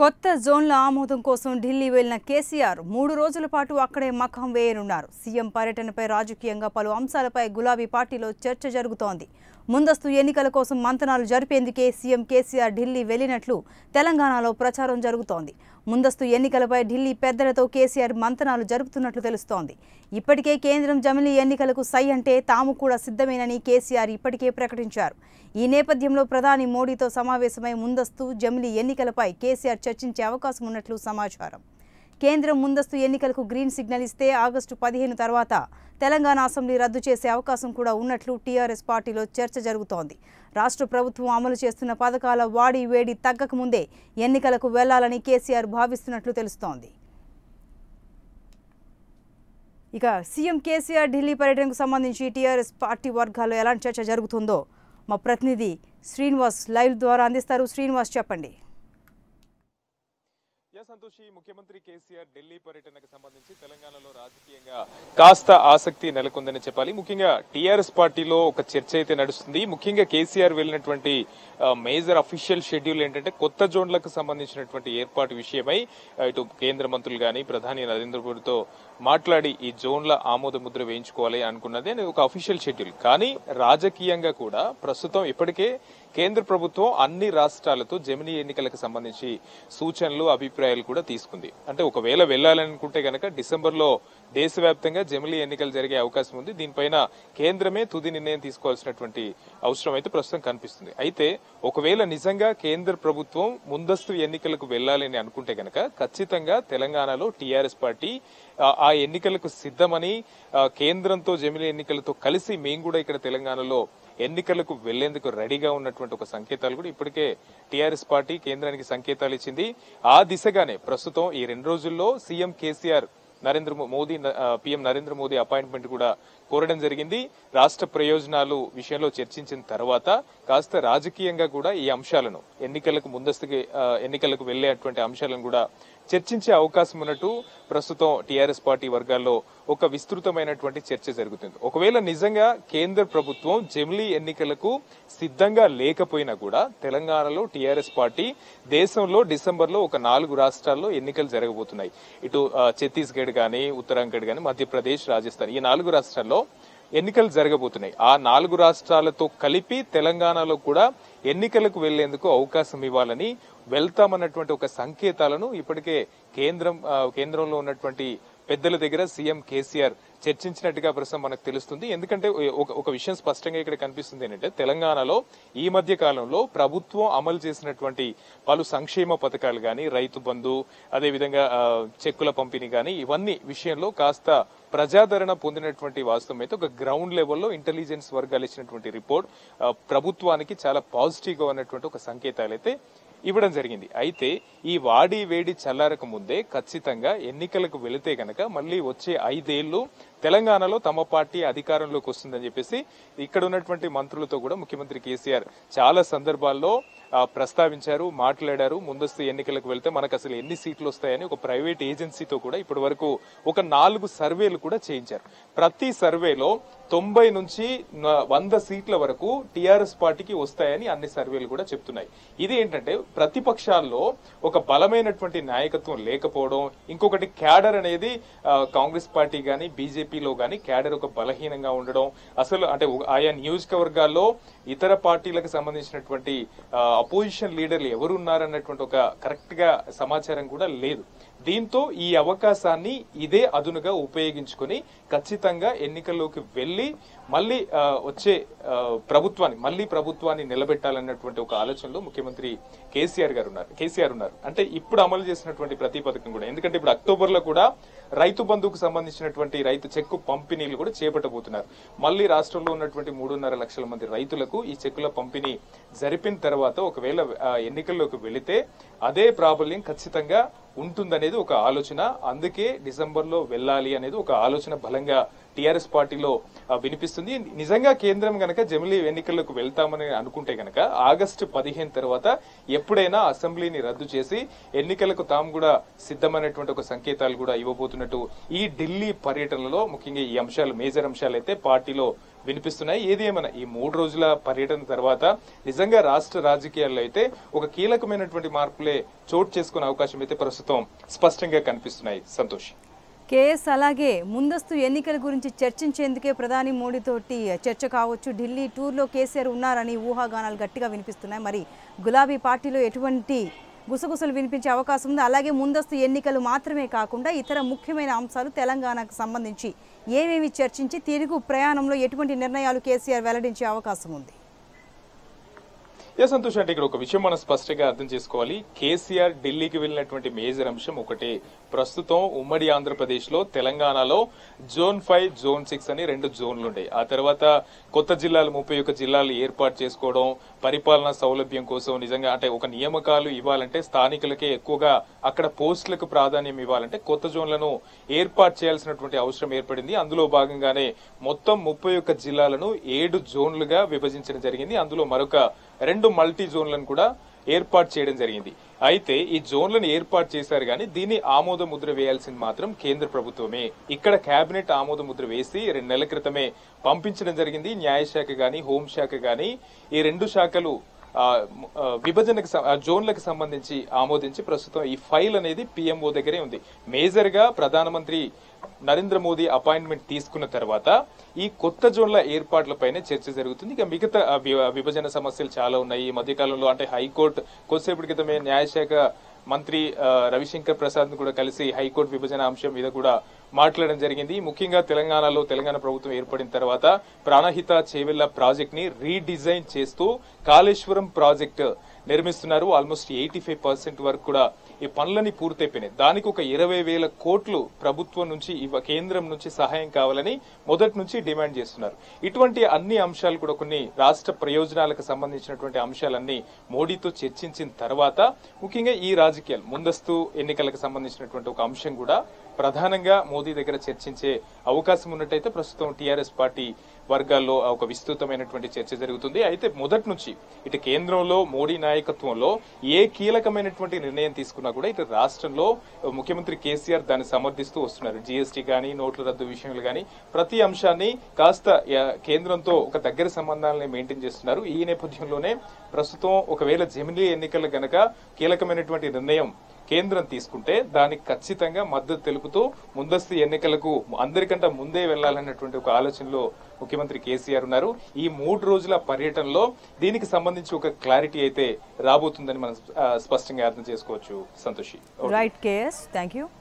కొత్త జోన్ల ఆమోదం కోసం ఢిల్లీ వెళ్లిన కేసీఆర్ మూడు రోజుల పాటు అక్కడే మఖం వేయనున్నారు సీఎం పర్యటనపై రాజకీయంగా పలు అంశాలపై గులాబీ పార్టీలో చర్చ జరుగుతోంది ముందస్తు ఎన్నికల కోసం మంతనాలు జరిపేందుకే సీఎం కేసీఆర్ ఢిల్లీ వెళ్లినట్లు తెలంగాణలో ప్రచారం జరుగుతోంది ముందస్తు ఎన్నికలపై ఢిల్లీ పెద్దలతో కేసీఆర్ మంతనాలు జరుపుతున్నట్లు తెలుస్తోంది ఇప్పటికే కేంద్రం జమిలీ ఎన్నికలకు సై అంటే తాము కూడా సిద్ధమేనని కేసీఆర్ ఇప్పటికే ప్రకటించారు ఈ నేపథ్యంలో ప్రధాని మోడీతో సమావేశమై ముందస్తు జమిలీ ఎన్నికలపై కేసీఆర్ చర్చించే అవకాశం ఉన్నట్లు సమాచారం కేంద్రం ముందస్తు ఎన్నికలకు గ్రీన్ సిగ్నల్ ఇస్తే ఆగస్టు పదిహేను తర్వాత తెలంగాణ అసెంబ్లీ రద్దు చేసే అవకాశం కూడా ఉన్నట్లు టీఆర్ఎస్ పార్టీలో చర్చ జరుగుతోంది రాష్ట్ర ప్రభుత్వం అమలు చేస్తున్న పథకాల వాడి వేడి తగ్గక ముందే ఎన్నికలకు వెళ్లాలని కేసీఆర్ భావిస్తున్నట్లు తెలుస్తోంది ఇక సీఎం కేసీఆర్ ఢిల్లీ పర్యటనకు సంబంధించి టీఆర్ఎస్ పార్టీ వర్గాల్లో ఎలాంటి చర్చ జరుగుతుందో మా ప్రతినిధి శ్రీనివాస్ లైవ్ ద్వారా అందిస్తారు శ్రీనివాస్ చెప్పండి యా సంతోషి ముఖ్యమంత్రి కేసీఆర్ ఢిల్లీ పర్యటనకు సంబంధించి తెలంగాణలో రాజకీయంగా కాస్త ఆసక్తి నెలకొందని చెప్పాలి ముఖ్యంగా టీఆర్ఎస్ పార్టీలో ఒక చర్చ అయితే నడుస్తుంది ముఖ్యంగా కేసీఆర్ వెళ్ళినటువంటి మేజర్ అఫీషియల్ షెడ్యూల్ ఏంటంటే కొత్త జోన్లకు సంబంధించినటువంటి ఏర్పాటు విషయమై ఆ, ఇటు కేంద్ర మంత్రులు గాని ప్రధాని నరేంద్ర మోడీతో మాట్లాడి ఈ జోన్ల ఆమోద ముద్ర వేయించుకోవాలి అనుకున్నది అనేది ఒక అఫీషియల్ షెడ్యూల్ కానీ రాజకీయంగా కూడా ప్రస్తుతం ఇప్పటికే కేంద్ర ప్రభుత్వం అన్ని రాష్ట్రాలతో జమినీ ఎన్నికలకు సంబంధించి సూచనలు అభిప్రాయాలు కూడా తీసుకుంది అంటే ఒకవేళ వెళ్లాలనుకుంటే గనక డిసెంబర్ లో దేశవ్యాప్తంగా జమిలీ ఎన్నికలు జరిగే అవకాశం ఉంది దీనిపైన కేంద్రమే తుది నిర్ణయం తీసుకోవాల్సినటువంటి అవసరం అయితే ప్రస్తుతం కనిపిస్తుంది అయితే ఒకవేళ నిజంగా కేంద్ర ప్రభుత్వం ముందస్తు ఎన్నికలకు వెళ్లాలని అనుకుంటే గనక ఖచ్చితంగా తెలంగాణలో టీఆర్ఎస్ పార్టీ ఆ, ఆ ఎన్నికలకు సిద్ధమని ఆ, కేంద్రంతో జమిలీ ఎన్నికలతో కలిసి మేము కూడా ఇక్కడ తెలంగాణలో ఎన్నికలకు వెళ్లేందుకు రెడీగా ఉన్నటువంటి ఒక సంకేతాలు కూడా ఇప్పటికే టీఆర్ఎస్ పార్టీ కేంద్రానికి సంకేతాలు ఇచ్చింది ఆ దిశగానే ప్రస్తుతం ఈ రెండు రోజుల్లో సీఎం కేసీఆర్ నరేంద్ర మో- మోదీ ఆ, పీఎం నరేంద్ర మోదీ అపాయింట్మెంట్ కూడా కోరడం జరిగింది రాష్ట్ర ప్రయోజనాలు విషయంలో చర్చించిన తర్వాత కాస్త రాజకీయంగా కూడా ఈ అంశాలను ఎన్నికలకు ముందస్తుగా ఆ, ఎన్నికలకు వెళ్లేటువంటి అంశాలను కూడా చర్చించే అవకాశం ఉన్నట్టు ప్రస్తుతం టీఆర్ఎస్ పార్టీ వర్గాల్లో ఒక విస్తృతమైనటువంటి చర్చ జరుగుతుంది ఒకవేళ నిజంగా కేంద్ర ప్రభుత్వం జమిలీ ఎన్నికలకు సిద్ధంగా లేకపోయినా కూడా తెలంగాణలో టీఆర్ఎస్ పార్టీ దేశంలో డిసెంబర్ లో ఒక నాలుగు రాష్ట్రాల్లో ఎన్నికలు జరగబోతున్నాయి ఇటు ఆ, ఛత్తీస్గఢ్ గాని ఉత్తరాఖండ్ గాని మధ్యప్రదేశ్ రాజస్థాన్ ఈ నాలుగు రాష్ట్రాల్లో ఎన్నికలు జరగబోతున్నాయి ఆ నాలుగు రాష్ట్రాలతో కలిపి తెలంగాణలో కూడా ఎన్నికలకు వెళ్లేందుకు అవకాశం ఇవ్వాలని వెళ్తామన్నటువంటి ఒక సంకేతాలను ఇప్పటికే కేంద్రం ఆ, కేంద్రంలో ఉన్నటువంటి పెద్దల దగ్గర సీఎం కేసీఆర్ చర్చించినట్టుగా ప్రస్తుతం మనకు తెలుస్తుంది ఎందుకంటే ఒక ఒక విషయం స్పష్టంగా ఇక్కడ కనిపిస్తుంది ఏంటంటే తెలంగాణలో ఈ మధ్య కాలంలో ప్రభుత్వం అమలు చేసినటువంటి పలు సంక్షేమ పథకాలు గాని రైతు బంధు అదేవిధంగా ఆ, చెక్కుల పంపిణీ గాని ఇవన్నీ విషయంలో కాస్త ప్రజాదరణ పొందినటువంటి వాస్తవం అయితే ఒక గ్రౌండ్ లెవెల్లో ఇంటెలిజెన్స్ వర్గాలు ఇచ్చినటువంటి రిపోర్ట్ ఆ, ప్రభుత్వానికి చాలా పాజిటివ్ గా ఉన్నటువంటి ఒక సంకేతాలు అయితే ఇవ్వడం జరిగింది అయితే ఈ వాడి వేడి చల్లారక ముందే ఖచ్చితంగా ఎన్నికలకు వెళితే గనక మళ్ళీ వచ్చే ఐదేళ్లు తెలంగాణలో తమ పార్టీ అధికారంలోకి వస్తుందని చెప్పేసి ఇక్కడ ఉన్నటువంటి మంత్రులతో కూడా ముఖ్యమంత్రి కేసీఆర్ చాలా సందర్భాల్లో ఆ, ప్రస్తావించారు మాట్లాడారు ముందస్తు ఎన్నికలకు వెళ్తే మనకు అసలు ఎన్ని సీట్లు వస్తాయని ఒక ప్రైవేట్ ఏజెన్సీతో కూడా ఇప్పటి వరకు ఒక నాలుగు సర్వేలు కూడా చేయించారు ప్రతి సర్వేలో తొంభై నుంచి న- వంద సీట్ల వరకు టీఆర్ఎస్ పార్టీకి వస్తాయని అన్ని సర్వేలు కూడా చెప్తున్నాయి ఇది ఏంటంటే ప్రతిపక్షాల్లో ఒక బలమైనటువంటి నాయకత్వం లేకపోవడం ఇంకొకటి క్యాడర్ అనేది ఆ, కాంగ్రెస్ పార్టీ గాని బీజేపీలో గాని క్యాడర్ ఒక బలహీనంగా ఉండడం అసలు అంటే ఒక- ఆయా నియోజకవర్గాల్లో ఇతర పార్టీలకు సంబంధించినటువంటి అపోజిషన్ లీడర్లు ఎవరు ఉన్నారన్నటువంటి ఒక కరెక్ట్ గా సమాచారం కూడా లేదు దీంతో ఈ అవకాశాన్ని ఇదే అదునుగా ఉపయోగించుకొని ఖచ్చితంగా ఎన్నికల్లోకి వెళ్లి మళ్ళీ ఆ, వచ్చే ఆ, ప్రభుత్వాన్ని మళ్ళీ ప్రభుత్వాన్ని నిలబెట్టాలన్నటువంటి ఒక ఆలోచనలో ముఖ్యమంత్రి కేసీఆర్ గారు ఉన్నారు కేసీఆర్ ఉన్నారు అంటే ఇప్పుడు అమలు చేసినటువంటి ప్రతి పథకం కూడా ఎందుకంటే ఇప్పుడు అక్టోబర్ లో కూడా రైతు బంధుకు సంబంధించినటువంటి రైతు చెక్కు పంపిణీలు కూడా చేపట్టబోతున్నారు మళ్ళీ రాష్ట్రంలో ఉన్నటువంటి మూడున్నర లక్షల మంది రైతులకు ఈ చెక్కుల పంపిణీ జరిపిన తర్వాత ఒకవేళ ఆ, ఎన్నికల్లోకి వెళితే అదే ప్రాబల్యం ఖచ్చితంగా ఉంటుందనేది ఒక ఆలోచన అందుకే డిసెంబర్ లో వెళ్ళాలి అనేది ఒక ఆలోచన బలంగా టీఆర్ఎస్ పార్టీలో ఆ, వినిపిస్తుంది నిజంగా కేంద్రం గనక జమిలీ ఎన్నికలకు వెళ్తామని అనుకుంటే గనక ఆగస్టు పదిహేను తర్వాత ఎప్పుడైనా అసెంబ్లీని రద్దు చేసి ఎన్నికలకు తాము కూడా సిద్ధమైనటువంటి ఒక సంకేతాలు కూడా ఇవ్వబోతున్నట్టు ఈ ఢిల్లీ పర్యటనలో ముఖ్యంగా ఈ అంశాలు మేజర్ అంశాలు అయితే పార్టీలో వినిపిస్తున్నాయి ఏది ఏమైనా ఈ మూడు రోజుల పర్యటన తర్వాత నిజంగా రాష్ట్ర రాజకీయాల్లో అయితే ఒక కీలకమైనటువంటి మార్పులే చోటు చేసుకునే అవకాశం అయితే ప్రస్తుతం స్పష్టంగా కనిపిస్తున్నాయి సంతోష్ కేఎస్ అలాగే ముందస్తు ఎన్నికల గురించి చర్చించేందుకే ప్రధాని మోడీతోటి చర్చ కావచ్చు ఢిల్లీ టూర్లో కేసీఆర్ ఉన్నారని ఊహాగానాలు గట్టిగా వినిపిస్తున్నాయి మరి గులాబీ పార్టీలో ఎటువంటి గుసగుసలు వినిపించే అవకాశం ఉంది అలాగే ముందస్తు ఎన్నికలు మాత్రమే కాకుండా ఇతర ముఖ్యమైన అంశాలు తెలంగాణకు సంబంధించి ఏమేమి చర్చించి తిరుగు ప్రయాణంలో ఎటువంటి నిర్ణయాలు కేసీఆర్ వెల్లడించే అవకాశం ఉంది ఏ సంతోష్ అంటే ఇక్కడ ఒక విషయం మనం స్పష్టంగా అర్థం చేసుకోవాలి కేసీఆర్ ఢిల్లీకి వెళ్ళినటువంటి మేజర్ అంశం ఒకటే ప్రస్తుతం ఉమ్మడి ఆంధ్రప్రదేశ్ లో తెలంగాణలో జోన్ ఫైవ్ జోన్ సిక్స్ అని రెండు జోన్లు ఉన్నాయి ఆ తర్వాత కొత్త జిల్లాలు ముప్పై ఒక్క జిల్లాలు ఏర్పాటు చేసుకోవడం పరిపాలనా సౌలభ్యం కోసం నిజంగా అంటే ఒక నియామకాలు ఇవ్వాలంటే స్థానికులకే ఎక్కువగా అక్కడ పోస్టులకు ప్రాధాన్యం ఇవ్వాలంటే కొత్త జోన్లను ఏర్పాటు చేయాల్సినటువంటి అవసరం ఏర్పడింది అందులో భాగంగానే మొత్తం ముప్పై ఒక్క జిల్లాలను ఏడు జోన్లుగా విభజించడం జరిగింది అందులో మరొక రెండు మల్టీ జోన్లను కూడా ఏర్పాటు చేయడం జరిగింది అయితే ఈ జోన్లను ఏర్పాటు చేశారు కానీ దీన్ని ఆమోద ముద్ర వేయాల్సింది మాత్రం కేంద్ర ప్రభుత్వమే ఇక్కడ కేబినెట్ ఆమోద ముద్ర వేసి రెండు నెలల క్రితమే పంపించడం జరిగింది న్యాయశాఖ గాని హోంశాఖ గాని ఈ రెండు శాఖలు ఆ, ఆ, విభజనకు సం- ఆ, జోన్లకు సంబంధించి ఆమోదించి ప్రస్తుతం ఈ ఫైల్ అనేది పిఎంఓ దగ్గరే ఉంది మేజర్ గా ప్రధానమంత్రి నరేంద్ర మోదీ అపాయింట్మెంట్ తీసుకున్న తర్వాత ఈ కొత్త జోన్ల ఏర్పాట్లపైనే చర్చ జరుగుతుంది ఇక మిగతా ఆ, వి- విభజన సమస్యలు చాలా ఉన్నాయి ఈ మధ్యకాలంలో అంటే హైకోర్టు కొద్దిసేపటి క్రితమే న్యాయశాఖ మంత్రి ఆ, రవిశంకర్ ప్రసాద్ ను కూడా కలిసి హైకోర్టు విభజన అంశం మీద కూడా మాట్లాడడం జరిగింది ముఖ్యంగా తెలంగాణలో తెలంగాణ ప్రభుత్వం ఏర్పడిన తర్వాత ప్రాణహిత చేవెళ్ల ప్రాజెక్ట్ ని రీడిజైన్ చేస్తూ కాళేశ్వరం ప్రాజెక్ట్ నిర్మిస్తున్నారు ఆల్మోస్ట్ ఎయిటీ ఫైవ్ పర్సెంట్ వరకు కూడా ఈ పనులని పూర్తయిపోయినాయి దానికి ఒక ఇరవై వేల కోట్లు ప్రభుత్వం నుంచి ఇవ్వ- కేంద్రం నుంచి సహాయం కావాలని మొదటి నుంచి డిమాండ్ చేస్తున్నారు ఇటువంటి అన్ని అంశాలు కూడా కొన్ని రాష్ట్ర ప్రయోజనాలకు సంబంధించినటువంటి అంశాలన్నీ మోడీతో చర్చించిన తర్వాత ముఖ్యంగా ఈ రాజకీయాలు ముందస్తు ఎన్నికలకు సంబంధించినటువంటి ఒక అంశం కూడా ప్రధానంగా మోదీ దగ్గర చర్చించే అవకాశం ఉన్నట్టయితే ప్రస్తుతం టీఆర్ఎస్ పార్టీ వర్గాల్లో ఒక విస్తృతమైనటువంటి చర్చ జరుగుతుంది అయితే మొదటి నుంచి ఇటు కేంద్రంలో మోడీ నాయకత్వంలో ఏ కీలకమైనటువంటి నిర్ణయం తీసుకున్నా కూడా ఇటు రాష్ట్రంలో ముఖ్యమంత్రి కేసీఆర్ దాన్ని సమర్థిస్తూ వస్తున్నారు జీఎస్టీ కానీ నోట్ల రద్దు విషయంలో కానీ ప్రతి అంశాన్ని కాస్త ఆ, కేంద్రంతో ఒక దగ్గర సంబంధాలని మెయింటైన్ చేస్తున్నారు ఈ నేపథ్యంలోనే ప్రస్తుతం ఒకవేళ జమిలీ ఎన్నికలు గనక కీలకమైనటువంటి నిర్ణయం కేంద్రం తీసుకుంటే దానికి ఖచ్చితంగా మద్దతు తెలుపుతూ ముందస్తు ఎన్నికలకు అందరికంటే ముందే వెళ్లాలన్నటువంటి ఒక ఆలోచనలో ముఖ్యమంత్రి కేసీఆర్ ఉన్నారు ఈ మూడు రోజుల పర్యటనలో దీనికి సంబంధించి ఒక క్లారిటీ అయితే రాబోతుందని మనం ఆ, స్పష్టంగా అర్థం చేసుకోవచ్చు Santoshi right KS thank you